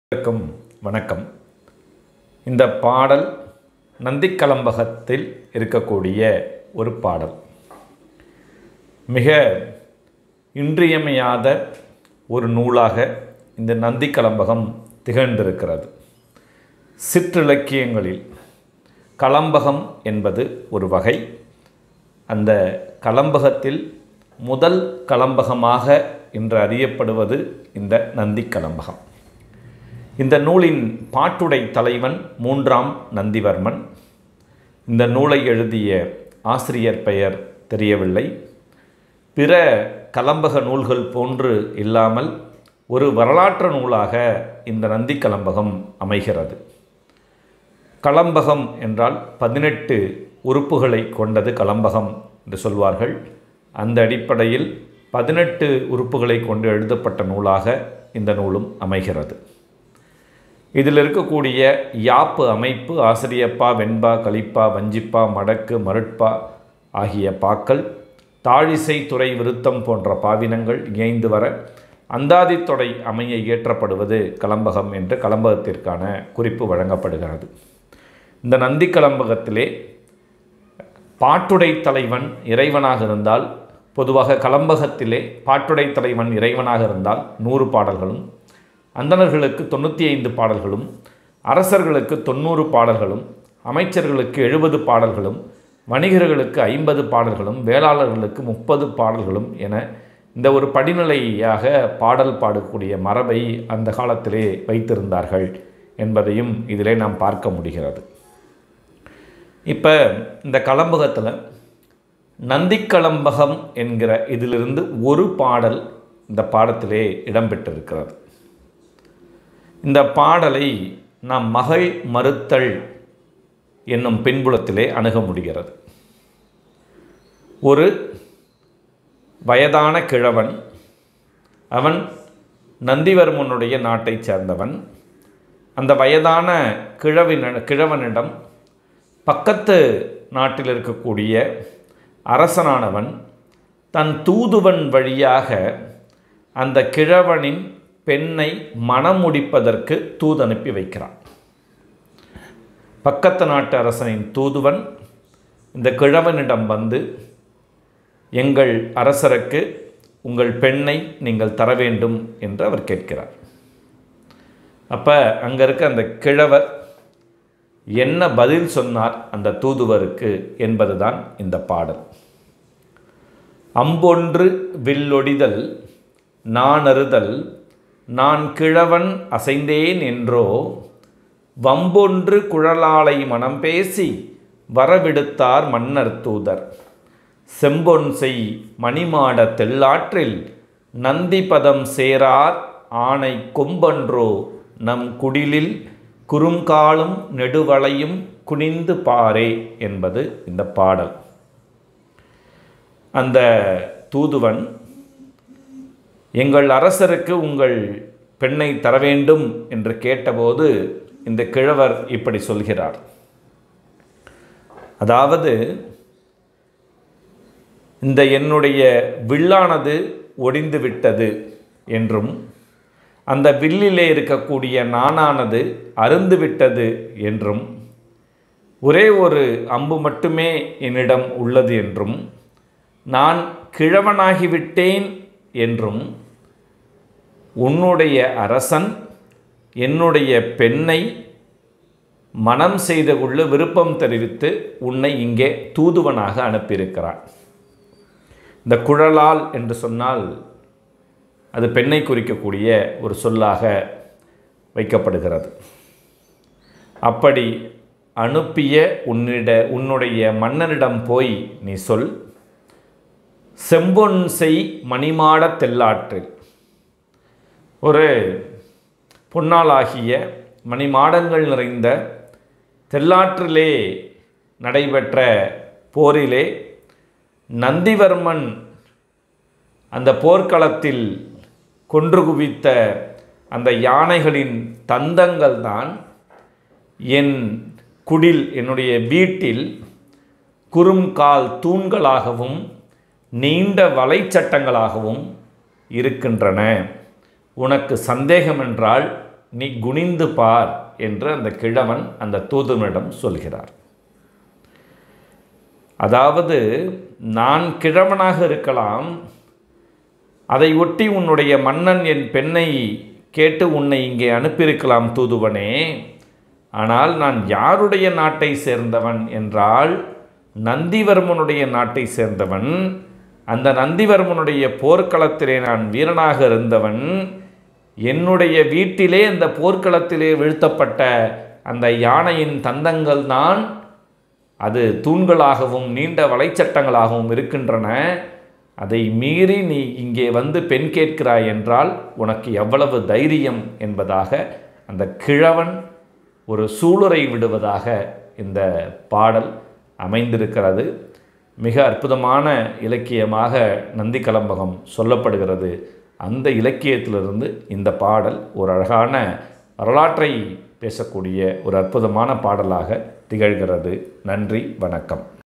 அனைவருக்கும் வணக்கம் இந்த பாடல் நந்திக்கலம்பகத்தில் இருக்கக்கூடிய ஒரு பாடல் மிக இன்றியமையாத ஒரு நூலாக இந்த நந்திக்கலம்பகம் திகழ்ந்திருக்கிறது சிற்றிலக்கியங்களில் கலம்பகம் என்பது ஒரு வகை அந்த கலம்பகத்தில் முதல் கலம்பகமாக இன்று அறியப்படுவது இந்த நந்தி கலம்பகம் இந்த நூலின் பாட்டுடை தலைவன் மூன்றாம் நந்திவர்மன் இந்த நூலை எழுதிய ஆசிரியர் பெயர் தெரியவில்லை பிற கலம்பக நூல்கள் போன்று இல்லாமல் ஒரு வரலாற்று நூலாக இந்த நந்தி கலம்பகம் அமைகிறது கலம்பகம் என்றால் பதினெட்டு உறுப்புகளை கொண்டது கலம்பகம் என்று சொல்வார்கள் அந்த அடிப்படையில் பதினெட்டு உறுப்புகளை கொண்டு எழுதப்பட்ட நூலாக இந்த நூலும் அமைகிறது இதில் இருக்கக்கூடிய யாப்பு அமைப்பு ஆசிரியப்பா வெண்பா கலிப்பா வஞ்சிப்பா மடக்கு மருட்பா ஆகிய பாக்கள் தாழிசை துறை விருத்தம் போன்ற பாவினங்கள் இயைந்து வர அந்தாதித்தொடை அமைய இயற்றப்படுவது கலம்பகம் என்று கலம்பகத்திற்கான குறிப்பு வழங்கப்படுகிறது இந்த நந்தி கலம்பகத்திலே பாட்டுடை தலைவன் இறைவனாக இருந்தால் பொதுவாக கலம்பகத்திலே பாட்டுடை தலைவன் இறைவனாக இருந்தால் நூறு பாடல்களும் அந்தணர்களுக்கு தொண்ணூற்றி ஐந்து பாடல்களும் அரசர்களுக்கு தொண்ணூறு பாடல்களும் அமைச்சர்களுக்கு எழுபது பாடல்களும் வணிகர்களுக்கு ஐம்பது பாடல்களும் வேளாளர்களுக்கு முப்பது பாடல்களும் என இந்த ஒரு படிநிலையாக பாடல் பாடக்கூடிய மரபை அந்த காலத்திலே வைத்திருந்தார்கள் என்பதையும் இதிலே நாம் பார்க்க முடிகிறது இப்போ இந்த கலம்பகத்தில் நந்திக்கலம்பகம் என்கிற இதிலிருந்து ஒரு பாடல் இந்த பாடத்திலே இடம்பெற்றிருக்கிறது இந்த பாடலை நாம் மகள் மறுத்தல் என்னும் பின்புலத்திலே அணுக முடிகிறது ஒரு வயதான கிழவன் அவன் நந்திவர்மனுடைய நாட்டைச் சேர்ந்தவன் அந்த வயதான கிழவின கிழவனிடம் பக்கத்து நாட்டில் இருக்கக்கூடிய அரசனானவன் தன் தூதுவன் வழியாக அந்த கிழவனின் பெண்ணை மனம் முடிப்பதற்கு தூது அனுப்பி வைக்கிறான் பக்கத்து நாட்டு அரசனின் தூதுவன் இந்த கிழவனிடம் வந்து எங்கள் அரசருக்கு உங்கள் பெண்ணை நீங்கள் தர வேண்டும் என்று அவர் கேட்கிறார் அப்போ அங்கே இருக்க அந்த கிழவர் என்ன பதில் சொன்னார் அந்த தூதுவருக்கு என்பதுதான் இந்த பாடல் அம்பொன்று வில்லொடிதல் நானறுதல் நான் கிழவன் அசைந்தேன் என்றோ வம்பொன்று குழலாலை மனம் பேசி வரவிடுத்தார் மன்னர் தூதர் செம்பொன் செய் மணிமாட தெள்ளாற்றில் நந்திபதம் சேரார் ஆணை கொம்பன்றோ நம் குடிலில் குறுங்காலும் நெடுவளையும் குனிந்து பாரே என்பது இந்த பாடல் அந்த தூதுவன் எங்கள் அரசருக்கு உங்கள் பெண்ணை தர வேண்டும் என்று கேட்டபோது இந்த கிழவர் இப்படி சொல்கிறார் அதாவது இந்த என்னுடைய வில்லானது ஒடிந்து விட்டது என்றும் அந்த வில்லிலே இருக்கக்கூடிய நானானது அருந்து விட்டது என்றும் ஒரே ஒரு அம்பு மட்டுமே என்னிடம் உள்ளது என்றும் நான் கிழவனாகிவிட்டேன் என்றும் உன்னுடைய அரசன் என்னுடைய பெண்ணை மனம் செய்து கொள்ள விருப்பம் தெரிவித்து உன்னை இங்கே தூதுவனாக அனுப்பியிருக்கிறான் இந்த குழலால் என்று சொன்னால் அது பெண்ணை குறிக்கக்கூடிய ஒரு சொல்லாக வைக்கப்படுகிறது அப்படி அனுப்பிய உன்னிட உன்னுடைய மன்னனிடம் போய் நீ சொல் செம்பொன் செய் மணிமாட தெல்லாற்றில் ஒரு பொன்னாளாகிய மணிமாடங்கள் நிறைந்த தெல்லாற்றிலே நடைபெற்ற போரிலே நந்திவர்மன் அந்த போர்க்களத்தில் கொன்று குவித்த அந்த யானைகளின் தந்தங்கள் தான் என் குடில் என்னுடைய வீட்டில் குறும்கால் தூண்களாகவும் நீண்ட வலைச்சட்டங்களாகவும் இருக்கின்றன உனக்கு சந்தேகம் என்றால் நீ குனிந்து பார் என்று அந்த கிழவன் அந்த தூதுவனிடம் சொல்கிறார் அதாவது நான் கிழவனாக இருக்கலாம் அதை ஒட்டி உன்னுடைய மன்னன் என் பெண்ணை கேட்டு உன்னை இங்கே அனுப்பியிருக்கலாம் தூதுவனே ஆனால் நான் யாருடைய நாட்டை சேர்ந்தவன் என்றால் நந்திவர்மனுடைய நாட்டை சேர்ந்தவன் அந்த நந்திவர்மனுடைய போர்க்களத்திலே நான் வீரனாக இருந்தவன் என்னுடைய வீட்டிலே அந்த போர்க்களத்திலே வீழ்த்தப்பட்ட அந்த யானையின் தந்தங்கள் தான் அது தூண்களாகவும் நீண்ட வலைச்சட்டங்களாகவும் இருக்கின்றன அதை மீறி நீ இங்கே வந்து பெண் கேட்கிறாய் என்றால் உனக்கு எவ்வளவு தைரியம் என்பதாக அந்த கிழவன் ஒரு சூளுரை விடுவதாக இந்த பாடல் அமைந்திருக்கிறது மிக அற்புதமான இலக்கியமாக நந்தி கலம்பகம் சொல்லப்படுகிறது அந்த இலக்கியத்திலிருந்து இந்த பாடல் ஒரு அழகான வரலாற்றை பேசக்கூடிய ஒரு அற்புதமான பாடலாக திகழ்கிறது நன்றி வணக்கம்